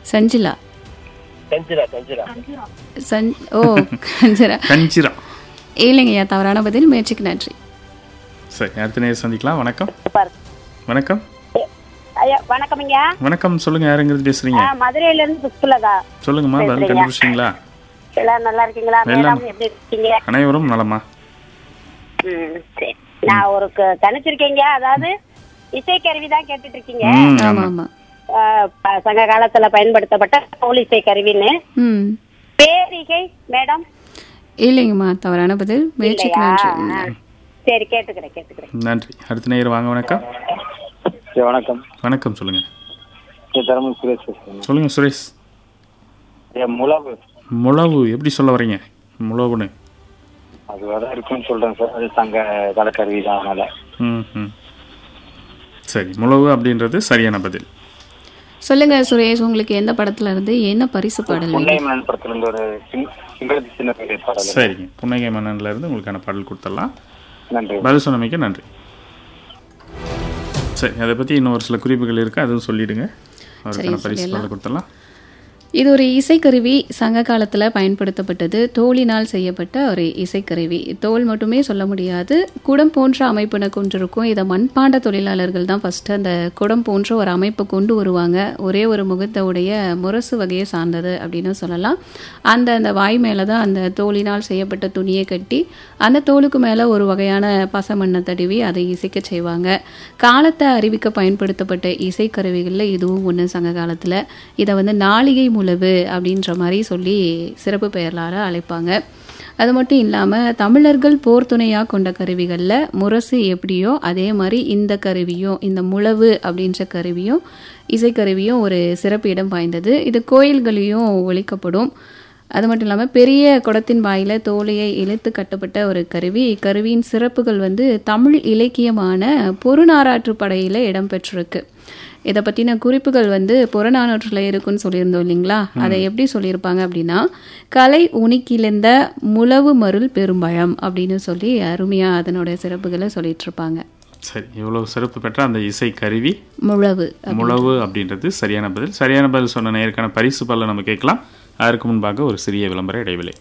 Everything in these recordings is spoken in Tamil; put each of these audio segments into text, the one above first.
சஞ்சிலா கஞ்சிரா கஞ்சிரா சன் ஓ கஞ்சரா கஞ்சிரா இல்லைங்கய்யா தவறான பதில் முயற்சிக்கு நன்றி சரி அடுத்த நேரம் சந்திக்கலாம் வணக்கம் வணக்கம் ஐயா வணக்கம்ங்க வணக்கம் சொல்லுங்க யாருங்கிறது பேசுறீங்க மதுரையில இருந்து புஷ்பலதா சொல்லுங்கம்மா பதில் கண்டுபிடிச்சிங்களா எல்லாரும் நல்லா இருக்கீங்களா எல்லாம். மேடம் எப்படி இருக்கீங்க அனைவரும் நலமா ம், சரி. நான் ஒரு க- கணிச்சிருக்கீங்க அதாவது இசைக்கருவி தான் கேட்டுட்டு இருக்கீங்க ம் ஆமா ஆமா ஆமா அஹ், ப- சங்க காலத்துல பயன்படுத்தப்பட்ட தோல் இசைக்கருவின்னு ம் பேரிகை மேடம் இல்லைங்கம்மா தவறான பதில் முயற்சிக்கு இல்லையா நன்றி ஆ, சரி கேட்டுக்கிறேன் கேட்டுக்கிறேன் நன்றி அடுத்த நேரம் வாங்க வணக்கம் சரி, வணக்கம் வணக்கம் சொல்லுங்க என் தரமும் சுரேஷ் பேசுறேன் சொல்லுங்க சுரேஷ் என் முழவு முழவு எப்படி சொல்ல வரீங்க முழவுன்னு அது வர இருக்குன்னு சொல்றேன் சார் அது சங்க கலக்கருவி தான் அதனால ம் ம் சரி முழவு அப்படின்றது சரியான பதில் சொல்லுங்க சுரேஷ் உங்களுக்கு எந்த படத்துல இருந்து என்ன பரிசு பாடல் முன்னை வேணும்? மன்னன் படத்துல இருந்து ஒரு சிங்- சிங்களத்து சின்ன பெரிய பாடல் சரிங்க புன்னகை மன்னன்ல இருந்து உங்களுக்கான பாடல் கொடுத்துடலாம் நன்றி பதில் சொன்னமைக்கு நன்றி சரி அதை பற்றி இன்னும் ஒரு சில குறிப்புகள் இருக்குது அதுவும் சொல்லிடுங்க அவருக்கான பரிசு சொல்லிடலாம். பாடல் கொடுத்துடலாம் இது ஒரு இசைக்கருவி சங்க காலத்தில் பயன்படுத்தப்பட்டது தோலினால் செய்யப்பட்ட ஒரு இசைக்கருவி தோல் மட்டுமே சொல்ல முடியாது குடம் போன்ற அமைப்பினை கொண்டிருக்கும் இதை மண்பாண்ட தொழிலாளர்கள் தான் ஃபஸ்ட்டு அந்த குடம் போன்ற ஒரு அமைப்பை கொண்டு வருவாங்க ஒரே ஒரு முகத்தை உடைய முரசு வகையை சார்ந்தது அப்படின்னு சொல்லலாம் அந்த அந்த வாய் மேலே தான் அந்த தோலினால் செய்யப்பட்ட துணியை கட்டி அந்த தோலுக்கு மேலே ஒரு வகையான பசமண்ணை தடவி அதை இசைக்க செய்வாங்க காலத்தை அறிவிக்க பயன்படுத்தப்பட்ட இசைக்கருவிகளில் இதுவும் ஒன்று சங்க காலத்தில் இதை வந்து நாளிகை முழவு அப்படின்ற மாதிரி சொல்லி சிறப்பு பெயர்களால் அழைப்பாங்க அது மட்டும் இல்லாமல் தமிழர்கள் போர் துணையாக கொண்ட கருவிகளில் முரசு எப்படியோ அதே மாதிரி இந்த கருவியும் இந்த முழவு அப்படின்ற கருவியும் இசைக்கருவியும் ஒரு சிறப்பு இடம் வாய்ந்தது இது கோயில்களையும் ஒழிக்கப்படும் அது மட்டும் இல்லாமல் பெரிய குடத்தின் வாயில தோலையை இழுத்து கட்டப்பட்ட ஒரு கருவி இக்கருவியின் சிறப்புகள் வந்து தமிழ் இலக்கியமான பொருநாராற்று படையில் இடம்பெற்றிருக்கு இதை பற்றின குறிப்புகள் வந்து புறநானூற்றில் இருக்குன்னு சொல்லியிருந்தோம் இல்லைங்களா அதை எப்படி சொல்லியிருப்பாங்க அப்படின்னா கலை உனிக்கிழந்த முழவு மருள் பெரும்பழம் அப்படின்னு சொல்லி அருமையாக அதனோட சிறப்புகளை சொல்லிட்டு இருப்பாங்க சரி இவ்வளவு சிறப்பு பெற்ற அந்த இசை கருவி முழவு முழவு அப்படின்றது சரியான பதில் சரியான பதில் சொன்ன நேருக்கான பரிசு பல்ல நம்ம கேட்கலாம் அதற்கு முன்பாக ஒரு சிறிய விளம்பர இடைவெளி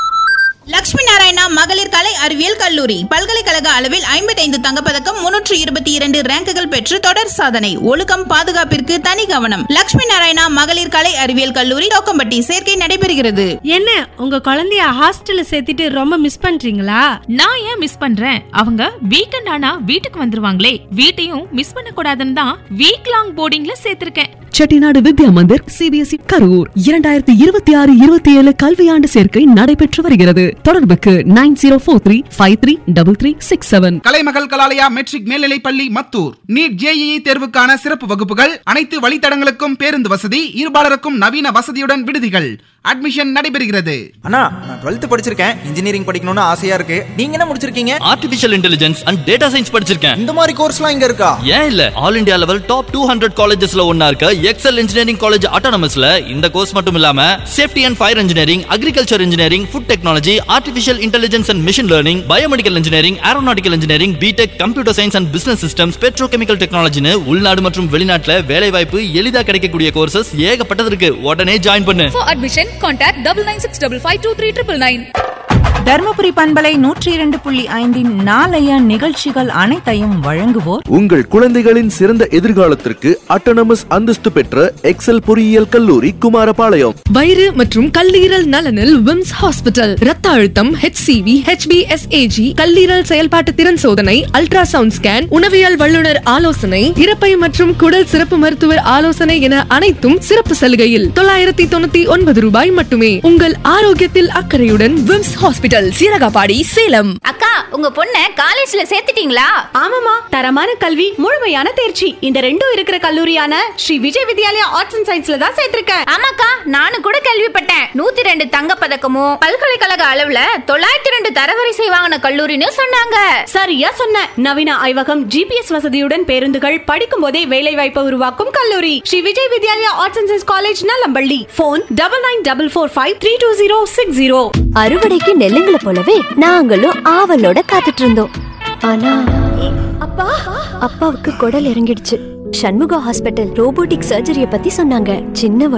லட்சுமி நாராயணா மகளிர் கலை அறிவியல் கல்லூரி பல்கலைக்கழக அளவில் ஐம்பத்தைந்து தங்கப்பதக்கம் முன்னூற்று இருபத்தி இரண்டு ரேங்குகள் பெற்று தொடர் சாதனை ஒழுக்கம் பாதுகாப்பிற்கு தனி கவனம் லட்சுமி நாராயணா மகளிர் கலை அறிவியல் கல்லூரி தோக்கம்பட்டி சேர்க்கை நடைபெறுகிறது என்ன உங்க குழந்தைய ஹாஸ்டல்ல சேர்த்துட்டு ரொம்ப மிஸ் பண்றீங்களா நான் ஏன் மிஸ் பண்றேன் அவங்க வீக்கெண்ட் ஆனா வீட்டுக்கு வந்துருவாங்களே வீட்டையும் மிஸ் பண்ண கூடாதுன்னு தான் வீக் லாங் போர்டிங்ல சேர்த்திருக்கேன் செட்டிநாடு வித்யா மந்திர் சிபிஎஸ்இ கரூர் இரண்டாயிரத்தி இருபத்தி ஆறு இருபத்தி ஏழு கல்வியாண்டு சேர்க்கை நடைபெற்று வருகிறது தொடர்புக்கு nine zero four three five three double three six seven Kalaimagal Kalalaya matric மேல்நிலைப் பள்ளி மத்தூர் நீட் ஜேஇஇ தேர்வுக்கான சிறப்பு வகுப்புகள் அனைத்து வழித்தடங்களுக்கும் பேருந்து வசதி இருபாலருக்கும் நவீன வசதியுடன் விடுதிகள் அட்மிஷன் நடைபெறுகிறது அண்ணா நான் டுவெல்த் படிச்சிருக்கேன் இன்ஜினியரிங் படிக்கணும்னு ஆசையா இருக்கு நீங்க என்ன முடிச்சிருக்கீங்க artificial intelligence and data science படிச்சிருக்கேன் இந்த மாதிரி கோர்ஸ்லாம் இங்க இருக்கா ஏன் இல்ல all India level top two hundred காலேஜஸ்ல ஒன்னா இருக்க எக்ஸல் இன்ஜினியரிங் காலேஜ் ஆட்டோனமஸ்ல இந்த கோர்ஸ் மட்டும் இல்லாம safety and fire engineering agriculture engineering food technology artificial intelligence and machine learning biomedical engineering aeronautical engineering BTech computer science and business systems petrochemical டெக்னாலஜின்னு உள்நாடு மற்றும் வெளிநாட்டுல வேலை வாய்ப்பு எளிதா கிடைக்கக்கூடிய கோர்சஸ் ஏகப்பட்டது இருக்கு உடனே ஜாயின் பண்ணு For admission, contact double nine six double five two three triple nine. Dharmapuri பண்பலை நூற்றி இரண்டு புள்ளி ஐந்தின் நாளைய நிகழ்ச்சிகள் அனைத்தையும் வழங்குவோர் உங்கள் குழந்தைகளின் சிறந்த எதிர்காலத்திற்கு அட்டானமஸ் அந்தஸ்து பெற்ற எக்ஸல் பொறியியல் கல்லூரி குமாரபாளையம் வயிறு மற்றும் கல்லீரல் நலனில் விம்ஸ் ஹாஸ்பிட்டல் ரத்த அழுத்தம் ஹெச்சிவி ஹெச்பிஎஸ்ஏஜி கல்லீரல் செயல்பாட்டு திறன் சோதனை அல்ட்ராசவுண்ட் ஸ்கேன் உணவியல் வல்லுநர் ஆலோசனை இறப்பை மற்றும் குடல் சிறப்பு மருத்துவர் ஆலோசனை என அனைத்தும் சிறப்பு சலுகையில் தொள்ளாயிரத்தி தொண்ணூத்தி ஒன்பது ரூபாய் மட்டுமே உங்கள் ஆரோக்கியத்தில் அக்கறையுடன் விம்ஸ் ஹாஸ்பிட்டல் சீரகாபாடி சேலம் அக்கா உங்க பொண்ண காலேஜ்ல சேர்த்துட்டீங்களா ஆமாமா தரமான கல்வி முழுமையான தேர்ச்சி இந்த ரெண்டும் இருக்கிற கல்லூரியான ஸ்ரீ விஜய் வித்யாலயா ஆர்ட்ஸ் அண்ட் சயின்ஸ்ல தான் சேர்த்திருக்கேன் ஆமாக்கா நானும் கூட கேள்விப்பட்டேன் நூத்தி ரெண்டு தங்க பதக்கமும் பல்கலைக்கழக அளவுல தொள்ளாயிரத்தி ரெண்டு தரவரிசை வாங்கின கல்லூரின்னு சொன்னாங்க சரியா சொன்ன நவீன ஆய்வகம் ஜிபிஎஸ் வசதியுடன் பேருந்துகள் படிக்கும் போதே வேலை வாய்ப்பை உருவாக்கும் கல்லூரி Shri Vijay Vidyalaya arts and science college Nallampalli phone double nine double four five three two zero six zero அறுவடைக்கு நெல்லுங்களை போலவே நாங்களும் ஆவலோட காத்துட்டு இருந்தோம் ஆனா அப்பா அப்பாவுக்கு குடல் இறங்கிடுச்சு சண்முகா ஹாஸ்பிட்டல் ரோபோட்டிக் சர்ஜரிய பத்தி சொன்னாங்க சின்ன